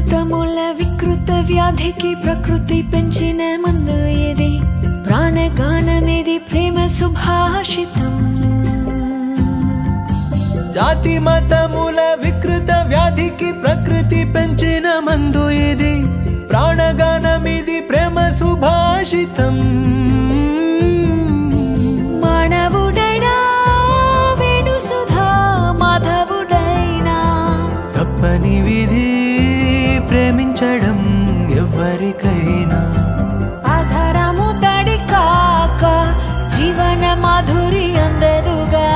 మతముల వికృత వ్యాధికి ప్రకృతి పెంచిన మందు ఇది ప్రాణగానమిది ప్రేమ సుభాషితం జాతి మతముల వికృత వ్యాధికి ప్రకృతి పెంచిన మందు ఇది ప్రాణగానమిది ప్రేమ సుభాషితం మానవుడైనా వేణు సుధా మాధవుడైనా తప్పని విధి ప్రేమించడం ఎవరికైనా ఆధారము తడి కాక జీవన మాధురి అందదుగా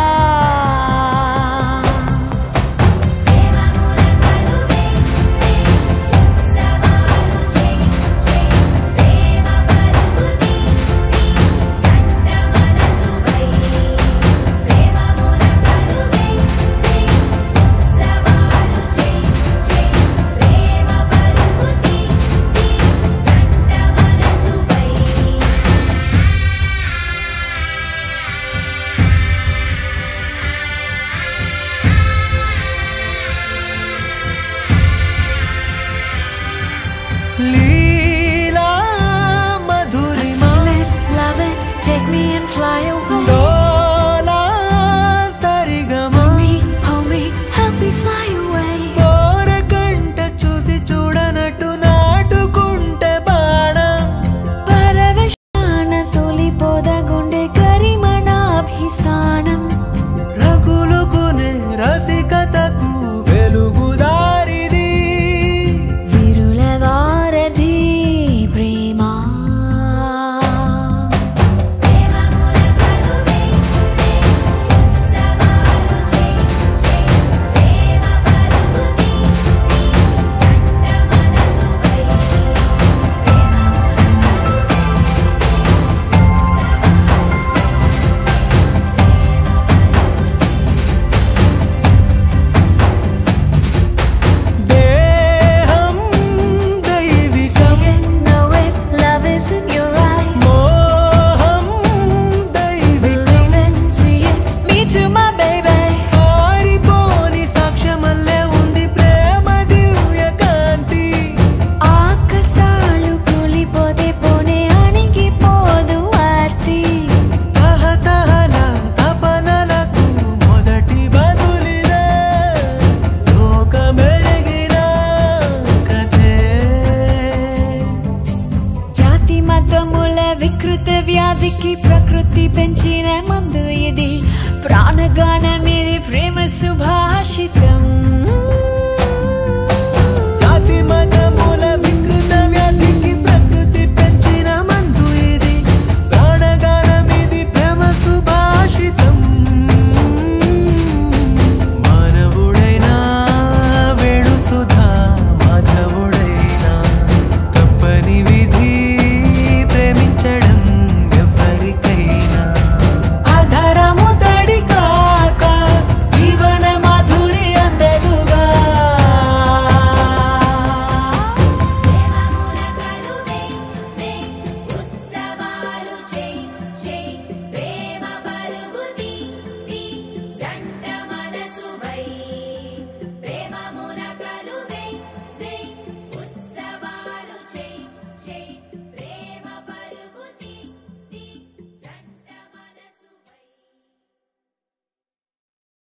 లీలా I Madhurima feel it, love it, take me and fly away. Dola Saregama Me, hold me, help me fly away. కోరకంట చూసి చూడనట్టు నాటుకుంటే బాణం పరవశాన తొలిపోద గుండె కరిమణాభిస్థానం రగులుకునే రసికతకు వెలుగుదారిది విరుల వారధి ప్రేమ దేహం దైవికం See it, know it, love is in your eyes. మోహం దైవికం Believe it, see it, me too, my baby. ఆరిపోని సాక్ష్యమల్లే ఉంది ప్రేమ దివ్య కాంతి ఆకాశాలు కూలిపోతే పోనే అణిగిపోదు ఆర్తి తహతహల తపనలకు మొదటి బదులిదే లోకమెరిగిన కథే జాతి మతముల వికృత వ్యాధికి ప్రకృతి పెంచిన మందు ఇది ప్రాణగానం